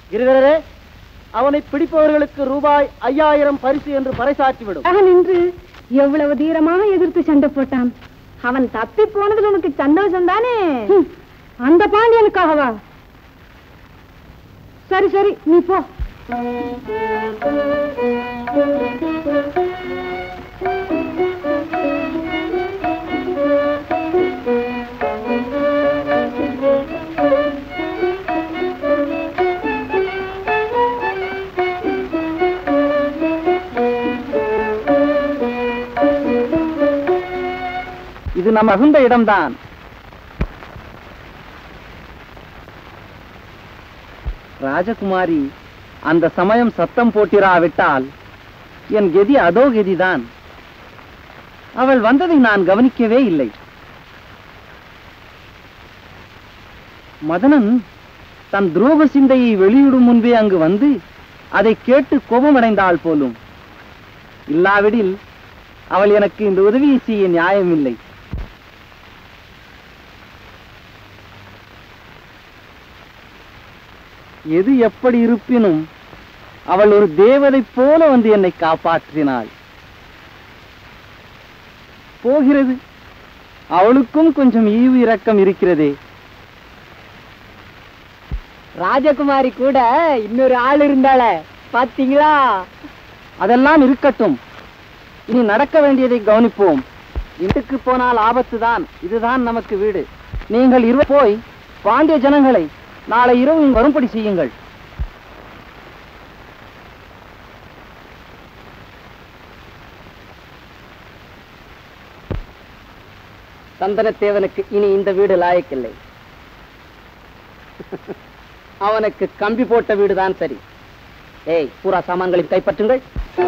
இருவரே அவனை பிடிப்பவர்களுக்கு ரூபாய் ஐயாயிரம் பரிசு என்று பறைசாற்றிவிடும் நின்று எவ்வளவு தீரமாக எதிர்த்து சண்டை போட்டான் அவன் தப்பி போனதுல உனக்கு சந்தோஷம் தானே அந்த பாண்டியனுக்காகவா சரி சரி நீ போ இது நம் அகுந்த இடம்தான் ராஜகுமாரி அந்த சமயம் சத்தம் போட்டிராவிட்டால் என் கெதி அதோ கெதிதான் அவள் வந்ததை நான் கவனிக்கவே இல்லை மதனன் தன் துரோக சிந்தையை வெளியிடும் முன்பே அங்கு வந்து அதை கேட்டு கோபமடைந்தாள் போலும் இல்லாவிடில் அவள் எனக்கு இந்த உதவியை செய்ய நியாயமில்லை எது எப்படி இருப்பினும் அவள் ஒரு தேவதை போல வந்து என்னை காப்பாற்றினாள் போகிறது அவளுக்கும் கொஞ்சம் ஈவு இரக்கம் இருக்கிறதே ராஜகுமாரி கூட இன்னொரு ஆள் இருந்தாள பாத்தீங்களா அதெல்லாம் இருக்கட்டும் இனி நடக்க வேண்டியதை கவனிப்போம் வீட்டுக்கு போனால் ஆபத்து தான் இதுதான் நமக்கு வீடு நீங்கள் இரு போய் பாண்டிய ஜனங்களை நாளை இரவு இங்கு வரும்படி செய்யுங்கள் சந்தனத்தேவனுக்கு இனி இந்த வீடு லாயக்கில்லை அவனுக்கு கம்பி போட்ட வீடுதான் சரி ஏய் பூரா சாமான்களையும் கைப்பற்றுங்கள்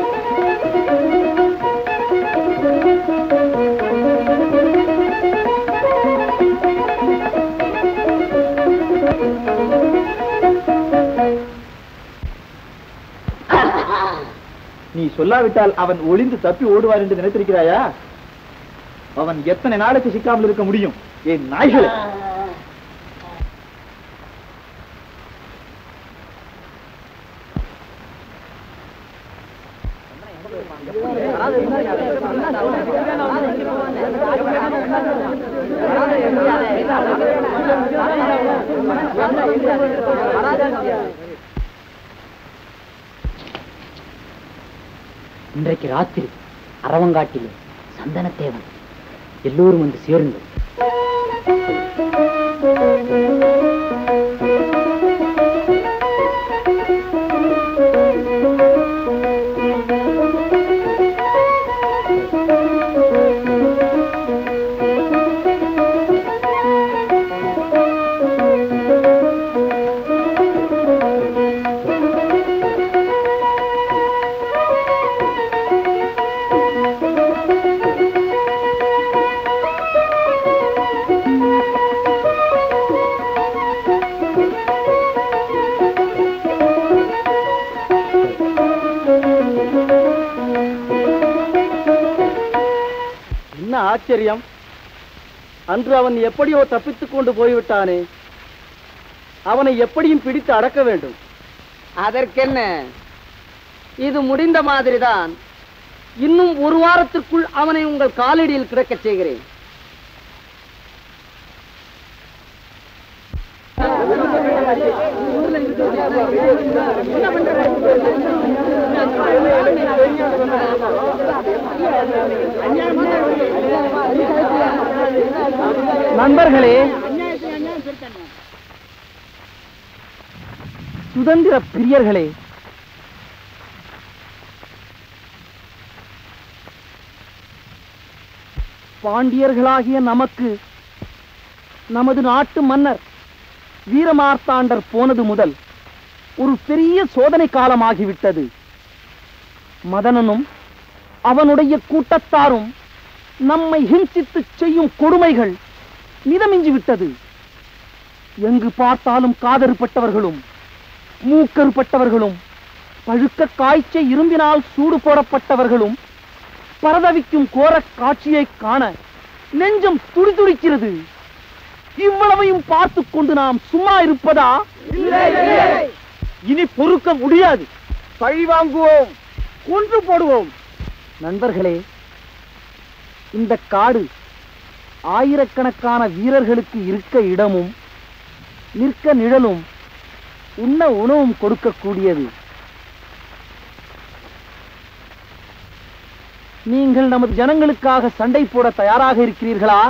நீ சொல்லாவிட்டால் அவன் ஒளிந்து தப்பி ஓடுவார் என்று நினைத்திருக்கிறாயா அவன் எத்தனை நாளைக்கு சிக்காமல் இருக்க முடியும் என் நாய்களே இன்றைக்கு ராத்திரி அரவங்காட்டிலே சந்தனத்தேவன் எல்லோரும் வந்து சேருங்கள் என்ன ஆச்சரியம் அன்று அவன் எப்படியோ தப்பித்துக் கொண்டு போய்விட்டானே அவனை எப்படியும் பிடித்து அடக்க வேண்டும் அதற்கென்ன இது முடிந்த மாதிரிதான் இன்னும் ஒரு வாரத்திற்குள் அவனை உங்கள் காலடியில் கிடக்கச் செய்கிறேன் நண்பர்களே சுதந்திர பிரியர்களே பாண்டியர்களாகிய நமக்கு நமது நாட்டு மன்னர் வீரமார்த்தாண்டர் போனது முதல் ஒரு பெரிய சோதனை காலமாகிவிட்டது மதனனும் அவனுடைய கூட்டத்தாரும் நம்மை ஹிம்சித்து செய்யும் கொடுமைகள் மிதமிஞ்சி விட்டது எங்கு பார்த்தாலும் காதறுபட்டவர்களும் மூக்கறுபட்டவர்களும் பழுக்க காய்ச்ச இரும்பினால் சூடு போடப்பட்டவர்களும் பரதவிக்கும் கோரக் காட்சியை காண நெஞ்சம் துடிதுடிக்கிறது இவ்வளவையும் பார்த்துக் கொண்டு நாம் சும்மா இருப்பதா இனி பொறுக்க முடியாது பழி வாங்குவோம் கொன்று போடுவோம் நண்பர்களே இந்த காடு ஆயிரக்கணக்கான வீரர்களுக்கு இருக்க இடமும் நிற்க நிழலும் உண்ண உணவும் கொடுக்கக்கூடியது நீங்கள் நமது ஜனங்களுக்காக சண்டை போட தயாராக இருக்கிறீர்களா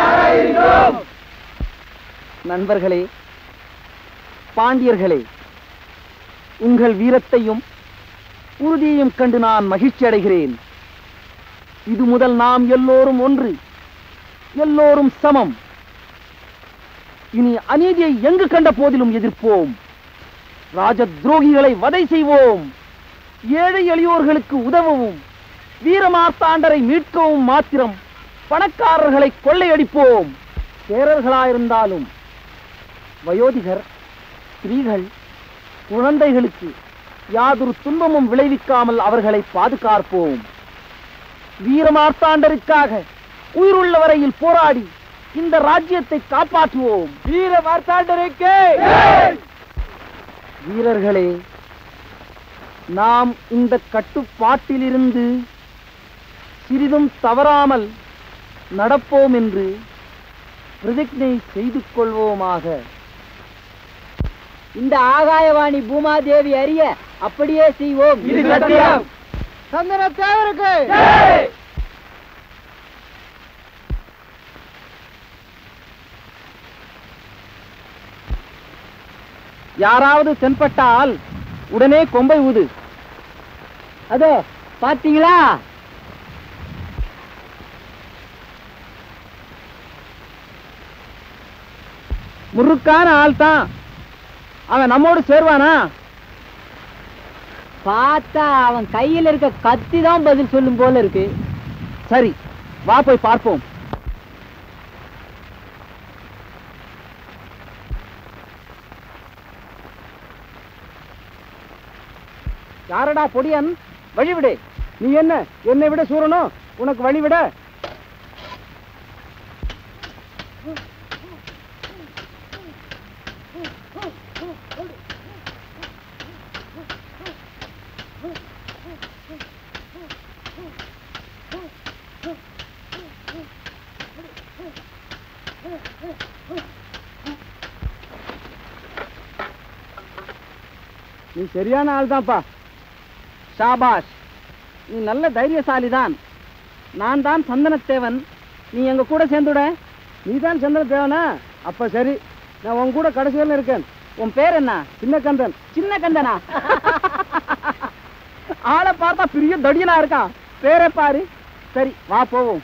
நண்பர்களே பாண்டியர்களே உங்கள் வீரத்தையும் உறுதியையும் கண்டு நான் மகிழ்ச்சி அடைகிறேன் இது முதல் நாம் எல்லோரும் ஒன்று எல்லோரும் சமம் இனி அநீதியை எங்கு கண்ட போதிலும் எதிர்ப்போம் ராஜ துரோகிகளை வதை செய்வோம் ஏழை எளியோர்களுக்கு உதவவும் வீரமார்த்தாண்டரை மீட்கவும் மாத்திரம் பணக்காரர்களை கொள்ளையடிப்போம் சேரர்களாயிருந்தாலும் வயோதிகர் ஸ்திரீகள் குழந்தைகளுக்கு யாதொரு துன்பமும் விளைவிக்காமல் அவர்களை பாதுகாப்போம் வீரமார்த்தாண்டருக்காக உயிருள்ள வரையில் போராடி இந்த ராஜ்யத்தை காப்பாற்றுவோம் வீர மார்த்தாண்டருக்கு வீரர்களே நாம் இந்த கட்டுப்பாட்டிலிருந்து சிறிதும் தவறாமல் நடப்போம் என்று பிரதிஜை செய்து கொள்வோமாக இந்த ஆகாயவாணி பூமாதேவி அறிய அப்படியே செய்வோம் இது சத்தியம் சந்தன தேவருக்கு யாராவது தென்பட்டால் உடனே கொம்பை ஊது அதோ பாத்தீங்களா முறுக்கான ஆள் தான் அவன் நம்மோடு சேர்வானா பார்த்தா அவன் கையில இருக்க கத்தி தான் பதில் சொல்லும் போல இருக்கு சரி வா போய் பார்ப்போம் யாரடா பொடியன் வழிவிடு நீ என்ன என்னை விட சூரனோ உனக்கு வழிவிட நீ சரியான ஆள் தான்ப்பா ஷாபாஷ் நீ நல்ல தைரியசாலி தான் நான் தான் சந்தனத்தேவன் நீ எங்க கூட சேர்ந்துட நீ தான் சந்தனத்தேவனா அப்ப சரி நான் உன் கூட கடைசி வரல இருக்கேன் உன் பேர் என்ன சின்ன கந்தன் சின்ன கந்தனா ஆளை பார்த்தா பெரிய தடியனா இருக்கான் பேரை பாரு சரி வா போவோம்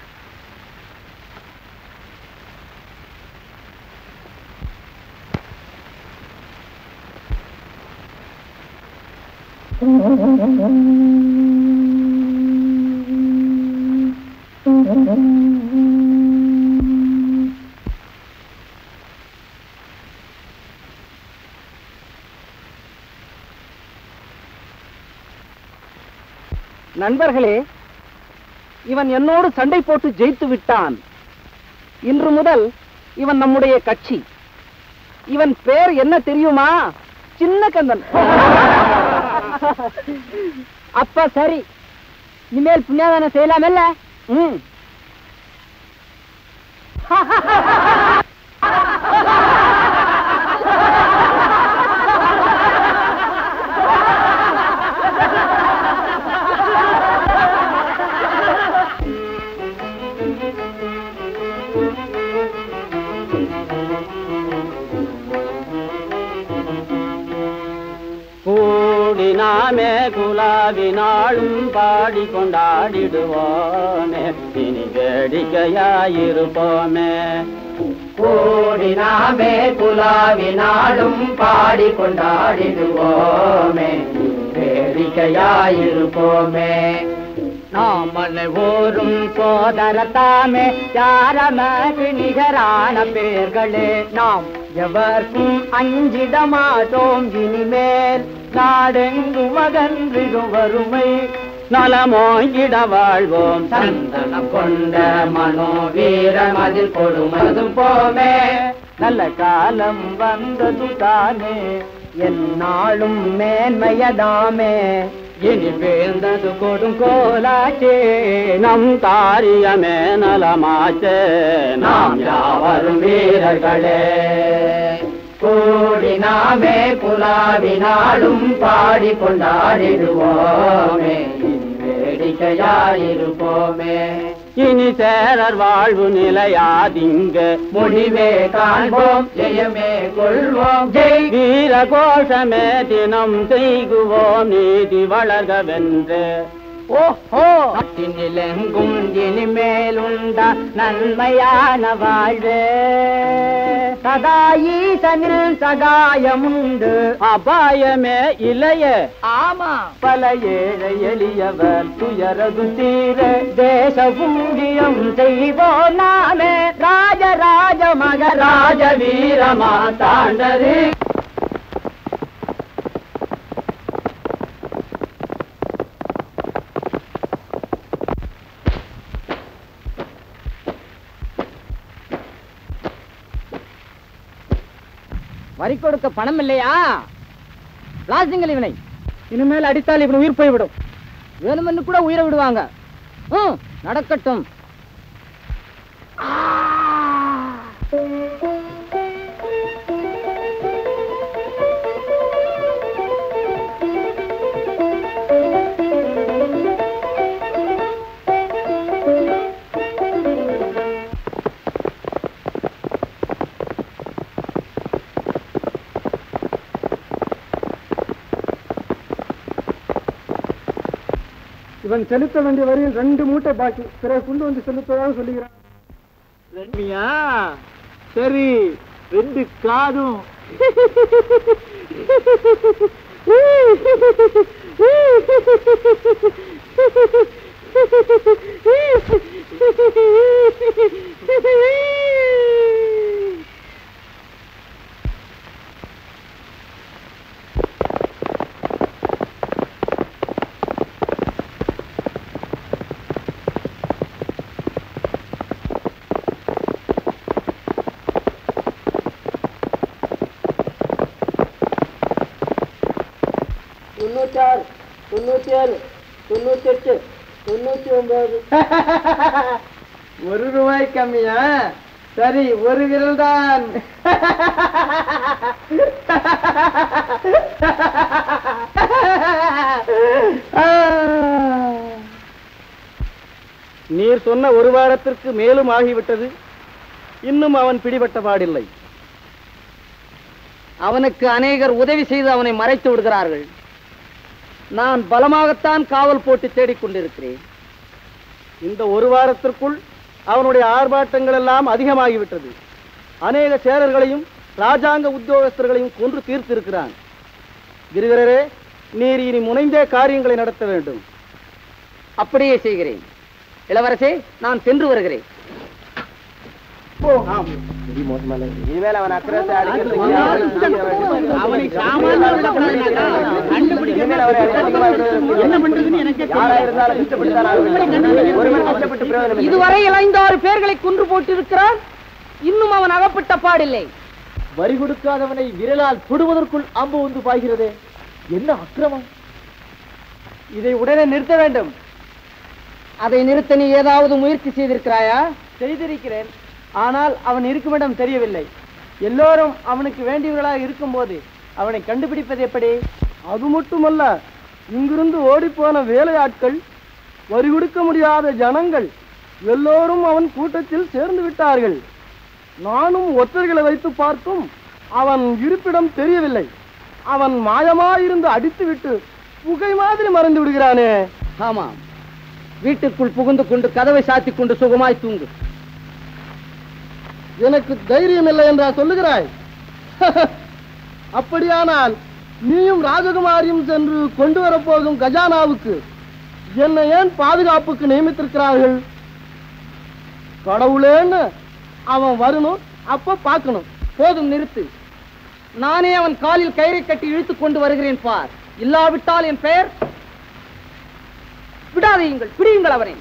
நண்பர்களே இவன் என்னோடு சண்டை போட்டு ஜெயித்து விட்டான் இன்று முதல் இவன் நம்முடைய கட்சி இவன் பேர் என்ன தெரியுமா சின்ன கந்தன் அப்ப சரி இனிமேல் புண்ணியாதானம் செய்யலாமல்ல ம் கூடினாமே குலாவினாலும் பாடி கொண்டாடிடுவோமே இனி வேடிக்கையாயிருப்போமே கூடினாமே குலாவினாலும் பாடி கொண்டாடிடுவோமே வேடிக்கையாயிருப்போமே நாமலை ஓரும் சோதரத்தாமே யாரமக்கு நிகரான பேர்களே நாம் எவர்க்கும் அஞ்சிட மாட்டோம் இனிமேல் நாடெங்கு மகன்றிடும் வறுமை நலமோங்கிட வாழ்வோம் சந்தனம் கொண்ட மனோ வீரம் அதில் கொடுமதும் போமே நல்ல காலம் வந்தது தானே என்னாலும் மேன்மையதாமே இனி வீழ்ந்தது கொடுங்கோலாச்சே நம் காரியமே நலமாச்சே நாம் யாவரும் வீரர்களே கூடி நாமே புலாவினாலும் பாடி கொண்டாடிடுவோமே இனி வேடிக்கையாயிருப்போமே இனி சேரர் வாழ்வு நிலையாதிங்க முடிவே காண்போம் ஜெயமே கொள்வோம் ஜெய் வீர கோஷமே தினம் செய்குவோம் நீதி வளர்கவென்று ஓஹோ நாட்டினிலெங்கும் இனிமேலுண்ட நன்மையான வாழ்வே சதா ஈசனில் சகாயமுண்டு அபாயமே இளைய ஆமா பல ஏழை எளியவர் துயரது தீர தேச பூங்கியம் செய்வோம் நாமே ராஜராஜ மகராஜ வீரமா தாண்டது வரி கொடுக்க பணம் இல்லையா பிளாஸ்டிங்கள் இவனை இனிமேல் அடித்தால் இவன் உயிர் போய்விடும் வேணுமென்னு கூட உயிரை விடுவாங்க ம், நடக்கட்டும் இவன் செலுத்த வேண்டிய வரியில் ரெண்டு மூட்டை பாக்கி பிறகு கொண்டு வந்து செலுத்துவதாக சொல்லுகிறான் ரெண்டுமியா சரி ரெண்டு காதும் தொண்ணூத்தாறு தொண்ணூத்தி ஏழு தொண்ணூத்தி எட்டு தொண்ணூத்தி ஒன்பது ஒரு ரூபாய் கம்மியா சரி ஒரு விரல் தான் நீர் சொன்ன ஒரு வாரத்திற்கு மேலும் ஆகிவிட்டது இன்னும் அவன் பிடிபட்ட பாடில்லை அவனுக்கு அநேகர் உதவி செய்து அவனை மறைத்து விடுகிறார்கள் நான் பலமாகத்தான் காவல் போட்டு தேடிக்கொண்டிருக்கிறேன் இந்த ஒரு வாரத்திற்குள் அவனுடைய ஆர்ப்பாட்டங்கள் எல்லாம் அதிகமாகிவிட்டது அநேக சேரர்களையும் ராஜாங்க உத்தியோகஸ்தர்களையும் கொன்று தீர்த்திருக்கிறான் கிரிவரரே நீர் இனி முனைந்தே காரியங்களை நடத்த வேண்டும் அப்படியே செய்கிறேன் இளவரசே நான் சென்று வருகிறேன் இனிமேல் அவன் அக்கிரத்தை இதுவரை ஐந்தாறு பேர்களை கொன்று போட்டிருக்கிறான் இன்னும் அவன் அகப்பட்ட பாடில்லை வரி கொடுக்காதவனை விரலால் தொடுவதற்குள் அம்பு வந்து பாய்கிறதே என்ன அக்கிரமம் இதை உடனே நிறுத்த வேண்டும் அதை நிறுத்த நீ ஏதாவது முயற்சி செய்திருக்கிறாயா செய்திருக்கிறேன் ஆனால் அவன் இருக்குமிடம் தெரியவில்லை எல்லோரும் அவனுக்கு வேண்டியவர்களாக இருக்கும்போது அவனை கண்டுபிடிப்பது எப்படி அது மட்டுமல்ல இங்கிருந்து ஓடிப்போன வேலையாட்கள் வரி கொடுக்க முடியாத ஜனங்கள் எல்லோரும் அவன் கூட்டத்தில் சேர்ந்து விட்டார்கள் நானும் ஒற்றர்களை வைத்து பார்த்தும் அவன் இருப்பிடம் தெரியவில்லை அவன் மாயமாயிருந்து அடித்துவிட்டு புகை மாதிரி மறைந்து விடுகிறானே ஆமாம் வீட்டுக்குள் புகுந்து கொண்டு கதவை சாத்திக் கொண்டு சுகமாய் தூங்கு எனக்கு தைரியம் இல்லை என்றா சொல்லுகிறாய் அப்படியானால் நீயும் ராஜகுமாரியும் சென்று கொண்டு வரப்போகும் கஜானாவுக்கு என்னை ஏன் பாதுகாப்புக்கு நியமித்திருக்கிறார்கள் கடவுளேன்னு அவன் வரணும் அப்ப பார்க்கணும் போதும் நிறுத்து நானே அவன் காலில் கயிறை கட்டி இழுத்துக் கொண்டு வருகிறேன் பார் இல்லாவிட்டால் என் பெயர் விடாதீங்கள் பிடியுங்கள் அவரை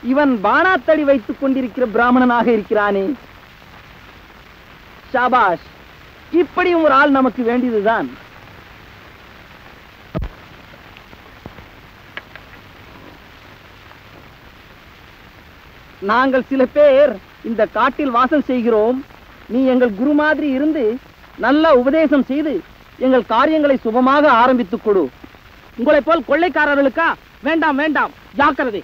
இவன் பானாத்தடி வைத்துக் கொண்டிருக்கிற பிராமணனாக இருக்கிறானே ஷாபாஷ் இப்படியும் ஒரு ஆள் நமக்கு வேண்டியதுதான் நாங்கள் சில பேர் இந்த காட்டில் வாசம் செய்கிறோம் நீ எங்கள் குரு மாதிரி இருந்து நல்ல உபதேசம் செய்து எங்கள் காரியங்களை சுபமாக ஆரம்பித்துக் கொடு உங்களைப் போல் கொள்ளைக்காரர்களுக்கா வேண்டாம் வேண்டாம் ஜாக்கிரதை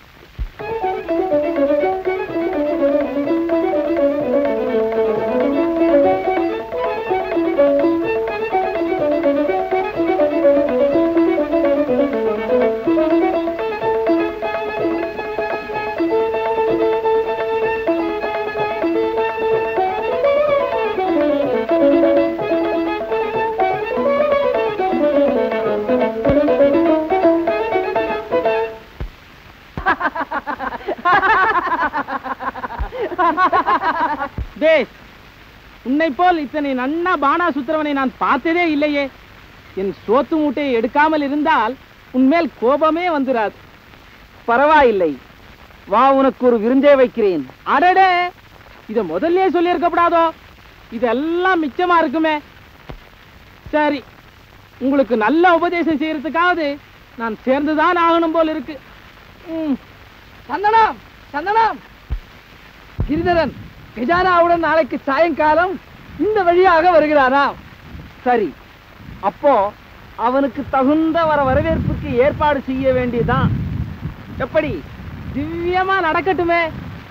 பேஸ் உன்னை போல் இத்தனை நன்னா பானா சுத்திரவனை நான் பார்த்ததே இல்லையே என் சோத்து மூட்டையை எடுக்காமல் இருந்தால் உன்மேல் கோபமே வந்துராது பரவாயில்லை வா உனக்கு ஒரு விருந்தே வைக்கிறேன் அடடே இத முதல்லயே சொல்லி இருக்கப்படாதோ இதெல்லாம் மிச்சமா இருக்குமே சரி உங்களுக்கு நல்ல உபதேசம் செய்யறதுக்காவது நான் சேர்ந்துதான் ஆகணும் போல் இருக்கு ம். சந்தனம் சந்தனம் கிரிதரன் கஜானாவுடன் நாளைக்கு சாயங்காலம் இந்த வழியாக வருகிறாராம் சரி அப்போ அவனுக்கு தகுந்த வர வரவேற்புக்கு ஏற்பாடு செய்ய வேண்டியதுதான் எப்படி திவ்யமா நடக்கட்டுமே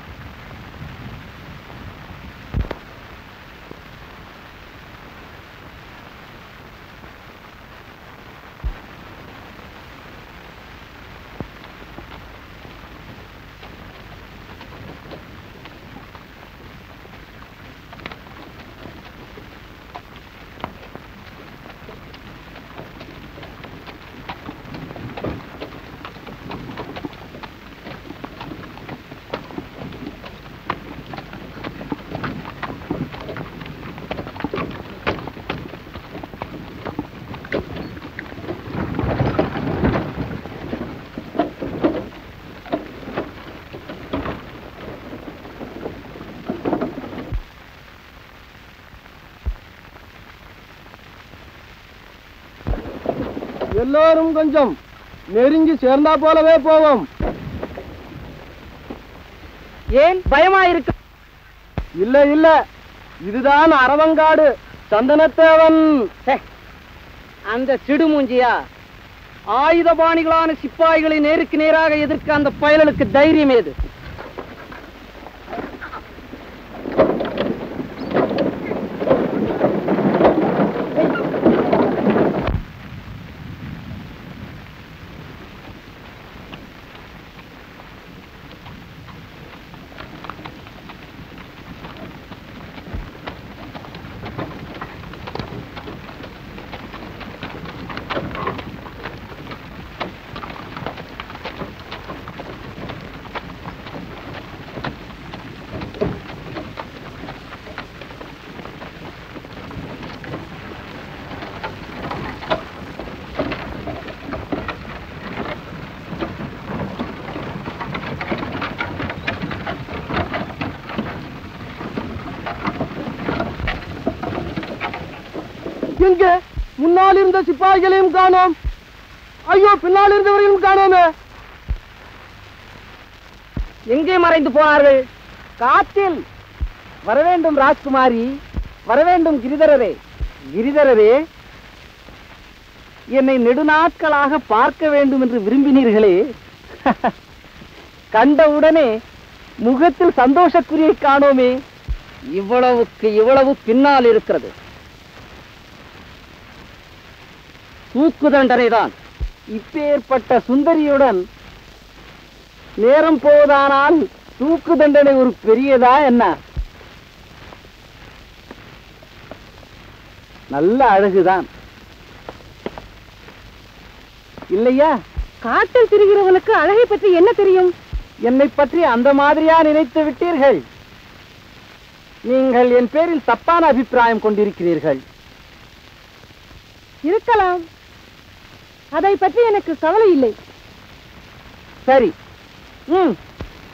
எல்லோரும் கொஞ்சம் நெருங்கி சேர்ந்தா போலவே போவோம் ஏன் பயமா இருக்கு இல்ல இல்ல இதுதான் அரவங்காடு சந்தனத்தேவன் ஹே, அந்த சிடுமூஞ்சியா ஆயுதபாணிகளான சிப்பாய்களை நேருக்கு நேராக எதிர்க்க அந்த பயலுக்கு தைரியம் ஏது எங்க முன்னால் இருந்த சிப்பாய்களையும் காணோம் ஐயோ பின்னால் இருந்தவரையும் காணோமே எங்கே மறைந்து போனார்கள் காத்தில் வரவேண்டும் ராஜ்குமாரி வரவேண்டும் கிரிதரரே கிரிதரரே என்னை நெடுநாட்களாக பார்க்க வேண்டும் என்று விரும்பினீர்களே கண்டவுடனே முகத்தில் சந்தோஷக்குறியை காணோமே இவ்வளவுக்கு இவ்வளவு பின்னால் இருக்கிறது தூக்கு தண்டனைதான் இப்பேற்பட்ட சுந்தரியுடன் நேரம் போவதானால் தூக்கு தண்டனை ஒரு பெரியதா என்ன நல்ல அழகுதான் இல்லையா காட்டில் திரிகிறவனுக்கு அழகை பற்றி என்ன தெரியும் என்னை பற்றி அந்த மாதிரியா நினைத்து விட்டீர்கள் நீங்கள் என் பேரில் தப்பான அபிப்பிராயம் கொண்டிருக்கிறீர்கள் இருக்கலாம் அதை பற்றி எனக்கு கவலை இல்லை சரி ம்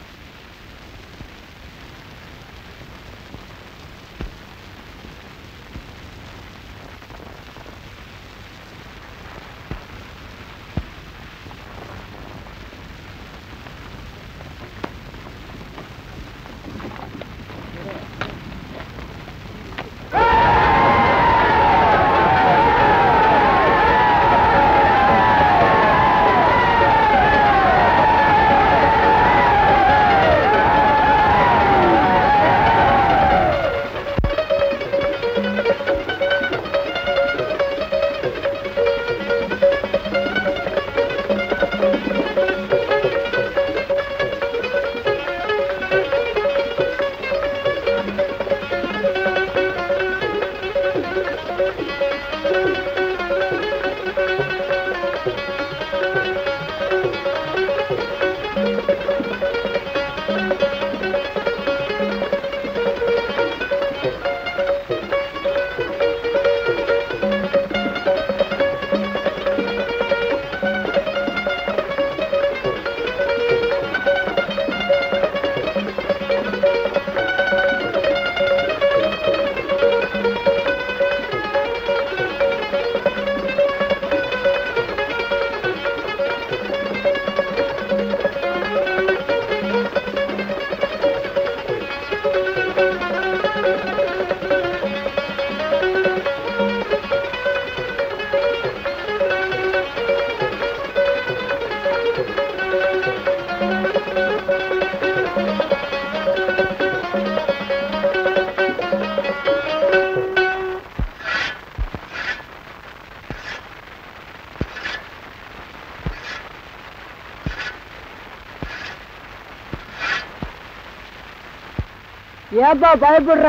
ஏப்பா பயப்படுற